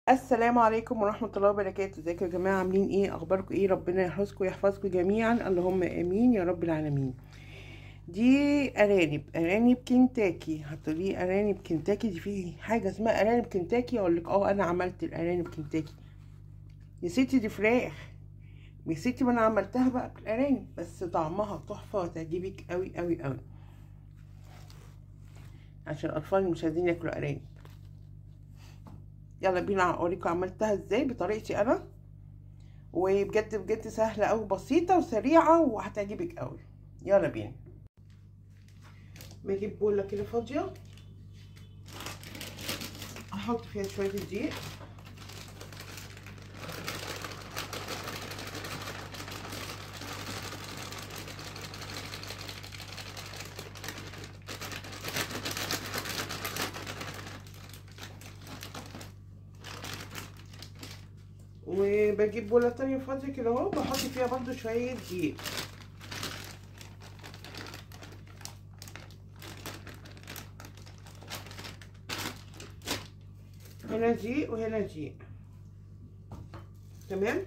السلام عليكم ورحمة الله وبركاته ازيكم يا جماعة عاملين ايه اخباركم ايه ربنا يحفظكم ويحفظكم جميعا اللهم امين يا رب العالمين دي ارانب ارانب كنتاكي هتقولي ارانب كنتاكي دي في حاجة اسمها ارانب كنتاكي اقول لك اه انا عملت الارانب كنتاكي يا ستي دي فراخ يا ستي ما انا عملتها بقى بالارانب بس طعمها تحفة وتعجبك قوي قوي قوي عشان الاطفال مش عايزين ياكلوا ارانب يلا بينا اوريكم عملتها ازاي بطريقتي انا وبجد بجد سهله قوي بسيطه وسريعه وهتعجبك قوي يلا بينا بجيب بوله كده فاضيه احط فيها شويه الدقيق وبجيب بوله تانية فاضيه كده اهو بحط فيها برضو شويه دقيق هنا دقيق وهنا دقيق تمام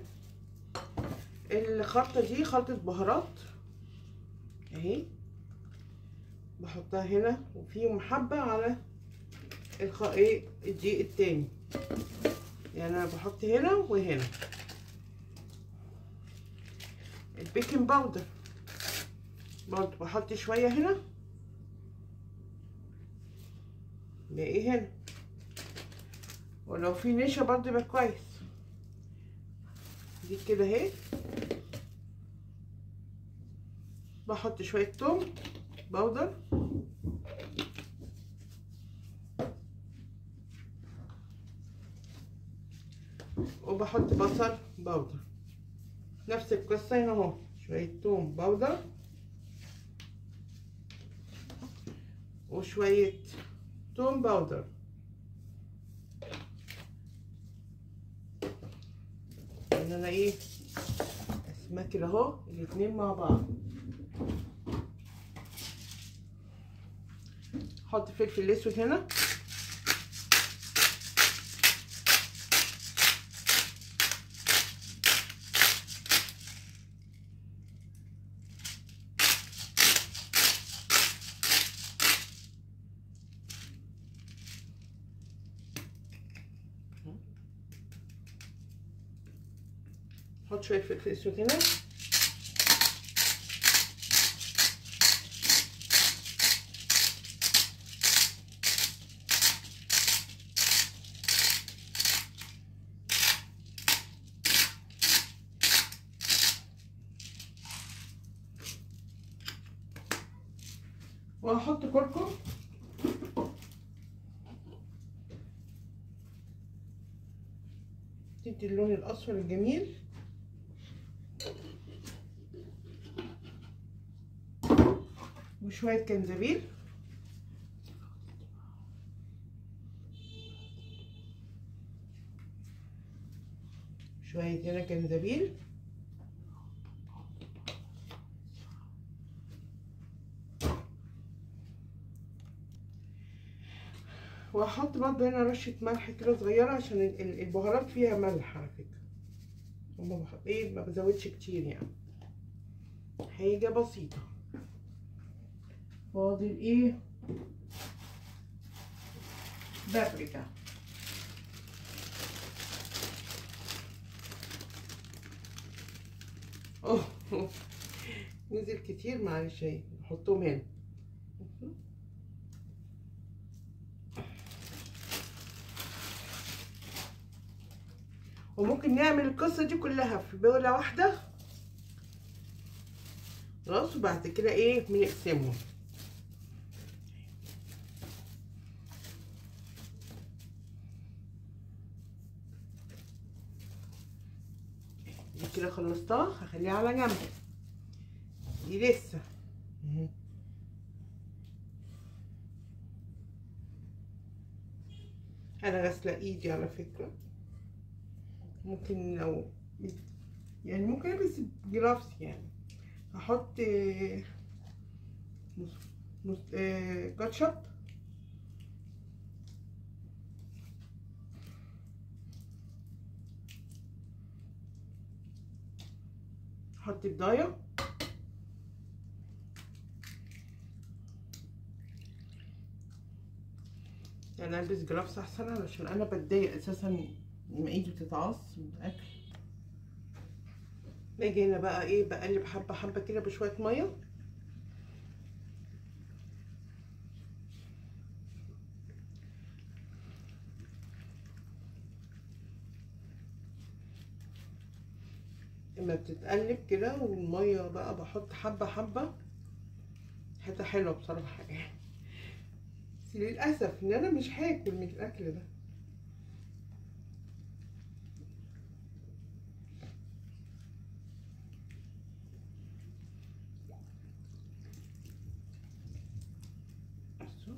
الخلطه دي خلطه بهارات اهي بحطها هنا وفيهم حبه على الخ... ايه الدقيق التاني يعني انا بحط هنا وهنا البيكنج باودر برضو بحط شويه هنا باقي هنا ولو في نشا برضو يبقى كويس دي كده اهي بحط شويه توم باودر وبحط بصل باودر نفس القصة هنا اهو شوية توم باودر وشوية توم باودر ان انا ايه اسمها كده اهو الاتنين مع بعض احط فلفل اسود هنا احط شويه فلفل اسود هنا وهحط كركم تدي اللون الاصفر الجميل وشوية جنزبيل شوية هنا جنزبيل وهحط برضه هنا رشة ملح كده صغيرة عشان البهارات فيها ملح على فكرة وما بحط ايه ما بزودش كتير يعني حاجة بسيطة فاضل ايه بابريكا اوه نزل كتير معلش اهي نحطهم هنا وممكن نعمل القصة دي كلها في بولة واحدة خلاص وبعد كده ايه بنقسمهم دي كده خلصتها هخليها على جنب دي لسه انا غاسله ايدي على فكره ممكن لو يعني ممكن البس جرافز يعني هحط كاتشب هحط بضايه يعني البس جرافس احسن علشان انا بتضايق اساسا لما ايدي بتتعص من الاكل باجي هنا بقى ايه بقلب حبه حبه كده بشويه ميه لما بتتقلب كده والميه بقى بحط حبه حبه حته حلوه بصراحه يعني بس للاسف ان انا مش هاكل من الاكل ده بصوا.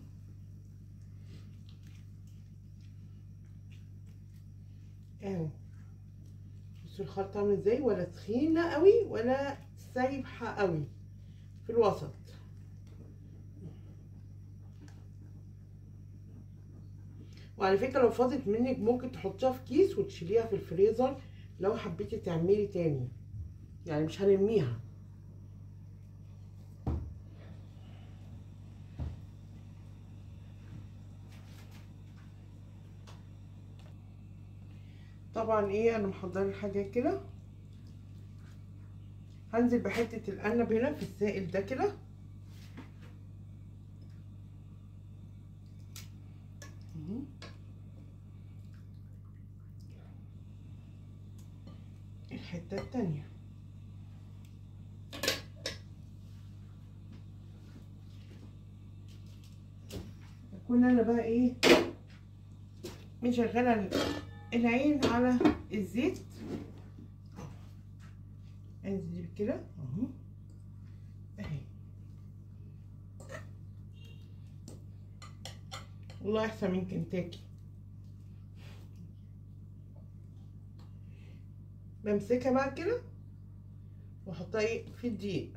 اهو بصوا الخلطة عاملة ازاي ولا تخينة قوي ولا سايبحة قوي في الوسط وعلى فكرة لو فاضت منك ممكن تحطيها في كيس وتشيليها في الفريزر لو حبيتي تعملي تاني يعني مش هنرميها طبعا ايه انا محضره الحاجه كده هنزل بحته الارنب هنا في السائل ده كده مهم. الحته التانيه اكون انا بقى ايه مشغله العين على الزيت انزل كده اهو اهي والله احسن من كنتاكي بمسكها بقى كده واحطها ايه في الدقيق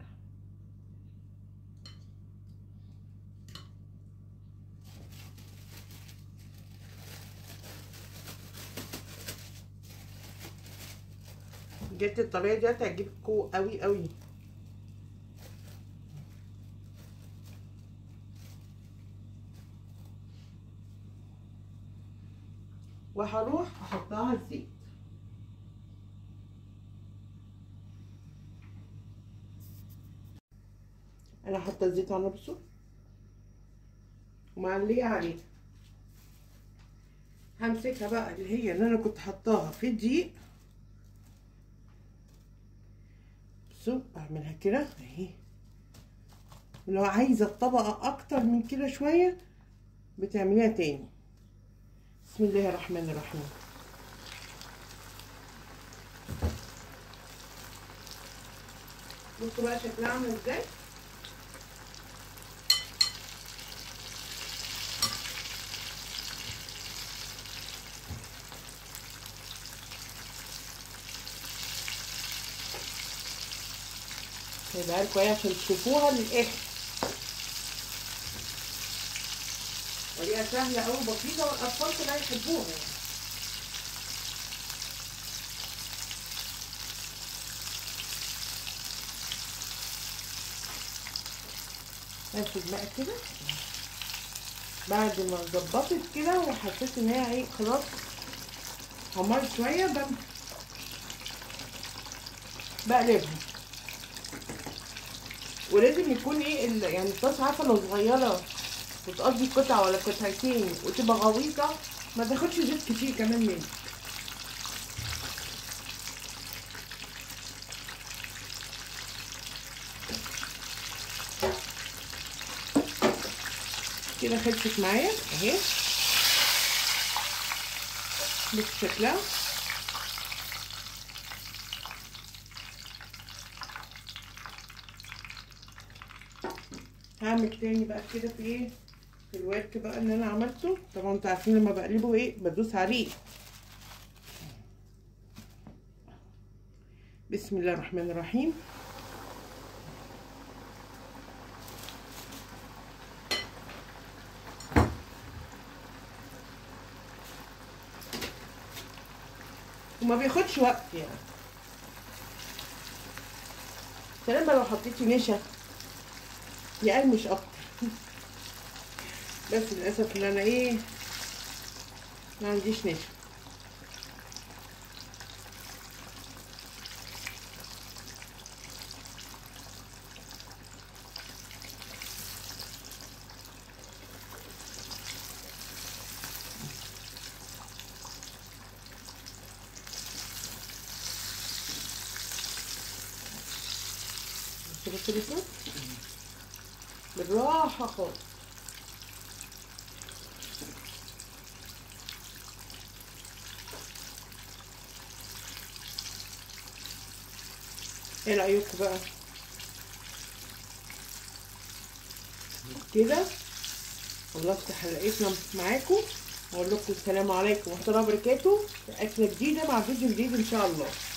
جبت الطريقه دي هتعجبكوا قوي قوي وهروح احطها على الزيت انا حاطه الزيت على نفسه ومعليه عليه همسكها بقى اللي هي اللي انا كنت حطاها في الدقيق بصوا بعملها كده اهي لو عايزه الطبقه اكتر من كده شويه بتعمليها تاني بسم الله الرحمن الرحيم بصوا بقى شكلها عامل ازاي هيبقى لكم ايه عشان تشوفوها للاخر طريقه سهله قوي بسيطه والاطفال كلها يحبوها يعني هاخد بقى كده بعد ما ظبطت كده وحسيت ان هي ايه خلاص حمرت شويه بم بقلبها ولازم يكون ايه ال- يعني الطاسه عارفه لو صغيره وتقضي قطعه ولا قطعتين وتبقى غويطه ما تاخدش زيت كتير كمان منك كده خلصت معايا اهي بص شكلها هعمل تاني بقى كده في ايه في الورك بقى اللي انا عملته طبعا انتوا عارفين لما بقلبه ايه بدوس عليه بسم الله الرحمن الرحيم وما بياخدش وقت يعني سلام بقى لو حطيتي نشا يقرمش اكتر بس للاسف ان انا ايه ما عنديش نشا بص بص بص بالراحة خالص ايه رأيكم بقى كده خلصت حلقتنا معاكم واقول لكم السلام عليكم ورحمة الله وبركاته في أكلة جديدة مع فيديو جديد إن شاء الله